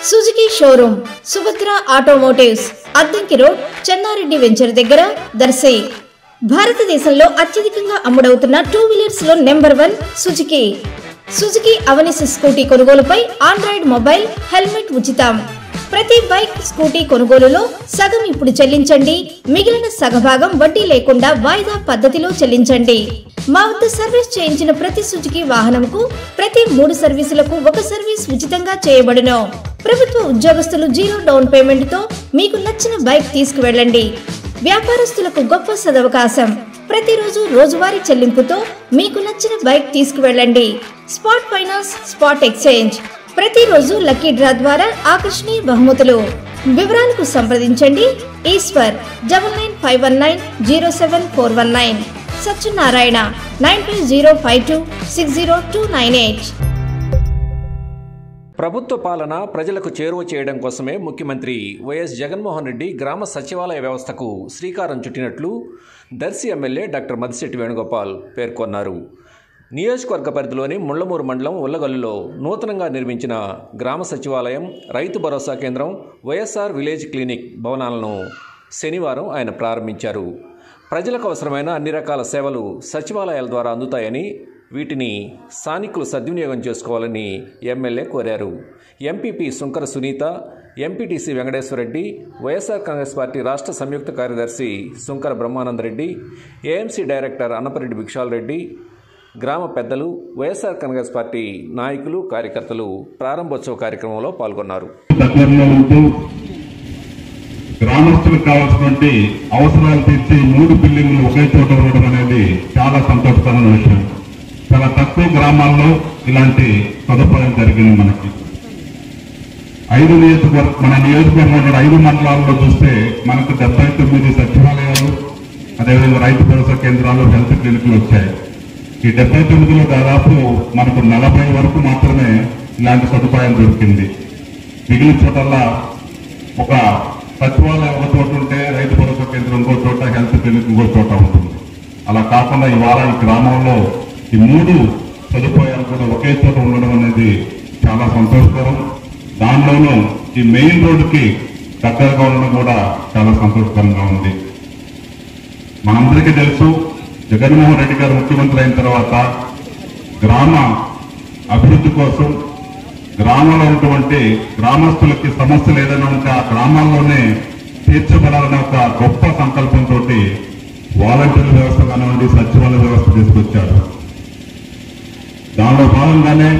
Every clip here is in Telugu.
Suzuki showroom Subhadra automotives Addanki road Chennareddy venture దగ్గర దర్శి భారతదేశంలో అత్యధికంగా అమ్ముడవుతున్న టూ వీలర్స్ లో number one Suzuki Suzuki Avenis scooty కొనుగోలుపై ఆండ్రాయిడ్ మొబైల్ హెల్మెట్ ఉచితం ప్రతి బైక్ స్కూటీ కొనుగోలులో సగం ఇప్పుడు చెల్లించండి మిగిలిన సగభాగం వడ్డీ లేకుండా వాయిదా పద్ధతిలో చెల్లించండి మా వద్ద సర్వీస్ చేయించిన ప్రతి సుజుకి వాహనంకు ప్రతి మూడు సర్వీసులకు ఒక సర్వీస్ ఉచితంగా చేయబడును ప్రభుత్వ ఉద్యోగస్తులు జీరో డౌన్ పేమెంట్ తో మీకు నచ్చిన బైక్ తీసుకువెళ్ళండి వ్యాపారస్తులకు గొప్ప సదవకాశం ప్రతిరోజు రోజువారీ చెల్లింపుతో మీకు నచ్చిన బైక్ తీసుకువెళ్ళండి స్పాట్ ఫైనాన్స్ స్పాట్ ఎక్స్చేంజ్ ప్రతిరోజు లక్కీ డ్రా ద్వారా ఆకర్షణీయ బహుమతులు వివరాలకు సంప్రదించండి Eshwar double nine five one nine zero seven four one nine Satyanarayana nine five zero five two six zero two nine eight ప్రభుత్వ పాలన ప్రజలకు చేరువ చేయడం కోసమే ముఖ్యమంత్రి వైఎస్ జగన్మోహన్ రెడ్డి గ్రామ సచివాలయ వ్యవస్థకు శ్రీకారం చుట్టినట్లు దర్శి ఎమ్మెల్యే డాక్టర్ మదిశెట్టి వేణుగోపాల్ పేర్కొన్నారు నియోజకవర్గ పరిధిలోని ముళ్లమూరు మండలం ఉల్లగల్లులో నూతనంగా నిర్మించిన గ్రామ సచివాలయం రైతు భరోసా కేంద్రం వైఎస్ఆర్ విలేజ్ క్లినిక్ భవనాలను శనివారం ఆయన ప్రారంభించారు ప్రజలకు అవసరమైన అన్ని రకాల సేవలు సచివాలయాల ద్వారా అందుతాయని వీటిని స్థానికులు సద్వినియోగం చేసుకోవాలని ఎమ్మెల్యే కోరారు MPP Sunkara Sunitha MPTC Venkateswarareddy YSR Congress party రాష్ట్ర సంయుక్త కార్యదర్శి సుంకర బ్రహ్మానందరెడ్డి ఏఎంసీ డైరెక్టర్ అన్నపరెడ్డి భిక్షాల్ రెడ్డి గ్రామ పెద్దలు వైఎస్ఆర్ కాంగ్రెస్ పార్టీ నాయకులు కార్యకర్తలు ప్రారంభోత్సవ కార్యక్రమంలో పాల్గొన్నారు దగ్గరలో ఉంటూ గ్రామస్తులకు కావాల్సినటువంటి అవసరాలు తీర్చి మూడు బిల్డింగ్లు ఒకే చోట ఉండడం అనేది చాలా సంతోషకరమైన విషయం చాలా తక్కువ గ్రామాల్లో ఇలాంటి సదుపాయం జరిగింది మనకి ఐదు నియోజకవర్గ మన నియోజకవర్గంలో ఐదు మండలాల్లో చూస్తే మనకు డెబ్బై తొమ్మిది సచివాలయాలు అదేవిధంగా రైతు భరోసా కేంద్రాలు హెల్త్ క్లినిక్లు వచ్చాయి ఈ డెబ్బై తొమ్మిదిలో దాదాపు మనకు నలభై వరకు మాత్రమే ఇలాంటి సదుపాయం దొరికింది మిగిలిన చోటల్లా ఒక సచివాలయం ఒక చోట ఉంటే రైతు భరోసా కేంద్రం ఇంకో చోట హెల్త్ క్లినిక్ ఇంకో చోట ఉంటుంది అలా కాకుండా ఇవాళ ఈ గ్రామంలో ఈ మూడు సదుపాయాలు కూడా ఒకే చోట ఉండడం అనేది చాలా సంతోషకరం దానిలోనూ ఈ మెయిన్ రోడ్డుకి దగ్గరగా ఉండడం కూడా చాలా సంతోషకరంగా ఉంది మనందరికీ తెలుసు జగన్మోహన్ రెడ్డి గారు ముఖ్యమంత్రి అయిన తర్వాత గ్రామ అభివృద్ధి కోసం గ్రామంలో ఉన్నటువంటి గ్రామస్తులకి సమస్యలు ఏదైనా ఉంటే ఆ గ్రామాల్లోనే తీర్చబడాలనే ఒక గొప్ప సంకల్పంతో వాలంటీర్ వ్యవస్థ కానివ్వండి సచివాలయ వ్యవస్థ తీసుకొచ్చారు దానిలో భాగంగానే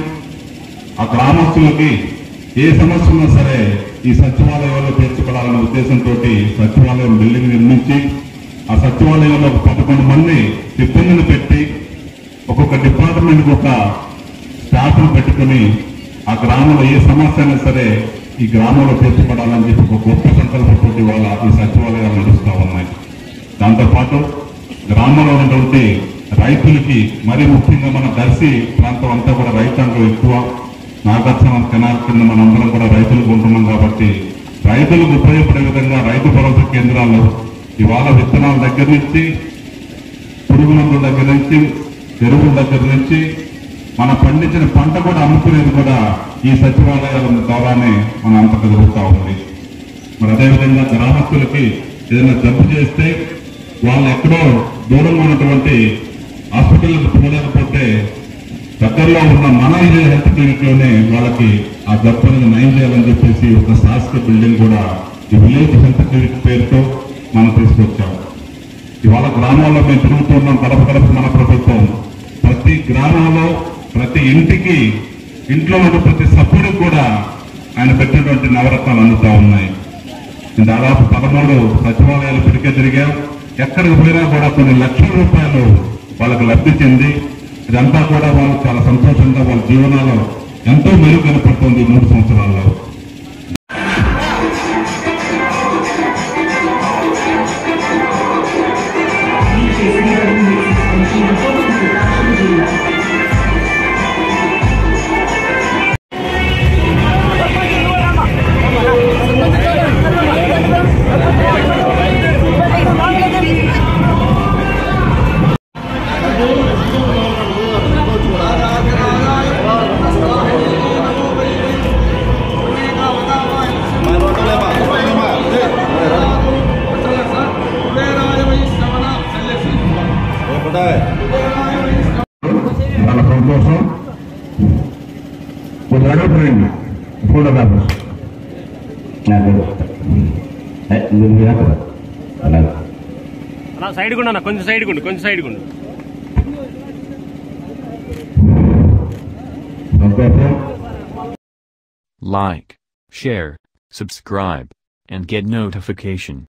ఆ గ్రామస్తులకి ఏ సమస్య ఉన్నా సరే ఈ సచివాలయంలో తీర్చబడాలనే ఉద్దేశంతో సచివాలయం బిల్డింగ్ నిర్మించి ఆ సచివాలయంలో ఒక పదకొండు మంది సిబ్బందిని పెట్టి ఒక్కొక్క డిపార్ట్మెంట్ ఒక స్టాఫ్ను పెట్టుకుని ఆ గ్రామంలో ఏ సమస్య అయినా సరే ఈ గ్రామంలో తీర్చబడాలని చెప్పి ఒక గొప్ప సంకల్పంతో వాళ్ళ ఈ సచివాలయాలు నడుస్తూ ఉన్నాయి దాంతోపాటు గ్రామంలో ఉన్నటువంటి రైతులకి మరీ ముఖ్యంగా మన దర్శి ప్రాంతం అంతా కూడా రైతాంగం ఎక్కువ నాగార్జున కెనాల్ కింద మనందరం కూడా రైతులకు ఉంటున్నాం కాబట్టి రైతులకు ఉపయోగపడే విధంగా రైతు భరోసా కేంద్రాలు ఇవాళ విత్తనాల దగ్గర నుంచి పురుగు మందుల దగ్గర నుంచి ఎరువుల దగ్గర నుంచి మన పండించిన పంట కూడా అమ్ముకునేది కూడా ఈ సచివాలయాల ద్వారానే మన అంత జరుగుతూ ఉంది మరి అదేవిధంగా గ్రామస్తులకి ఏదైనా జబ్బు చేస్తే వాళ్ళు ఎక్కడో దూరంగా ఉన్నటువంటి హాస్పిటల్కి పోలేకపోతే దగ్గరలో ఉన్న మన ఇదే హెల్త్ క్లినిక్ లోనే వాళ్ళకి ఆ జబ్బు అనేది నయం చేయాలని చెప్పేసి ఒక శాసక బిల్డింగ్ కూడా ఈ విలేజ్ హెల్త్ క్లినిక్ పేరుతో మనం తీసుకొచ్చాం ఇవాళ గ్రామాల్లో మేము తిరుగుతున్నాం గడప గడప మన ప్రభుత్వం ప్రతి గ్రామంలో ప్రతి ఇంటికి ఇంట్లో ఉన్న ప్రతి సభ్యుడికి కూడా ఆయన పెట్టినటువంటి నవరత్నాలు అందుతా ఉన్నాయి దాదాపు పదమూడు సచివాలయాలు పిడికే తిరిగాం ఎక్కడికి పోయినా కూడా కొన్ని లక్షల రూపాయలు వాళ్ళకి లబ్ధి చెంది ఇదంతా కూడా వాళ్ళు చాలా సంతోషంగా వాళ్ళ జీవనాలు ఎంతో మెరుగు కనపడుతుంది ఈ మూడు సంవత్సరాల్లో Thank చాలా సంతోషం కొద్ది అడగండి ఫోటోగ్రాఫర్స్ అలా సైడ్ గుండు కొంచెం సైడ్ గుండు కొంచెం సైడ్ గుండు సంతోషం Like, share, subscribe, and get notification.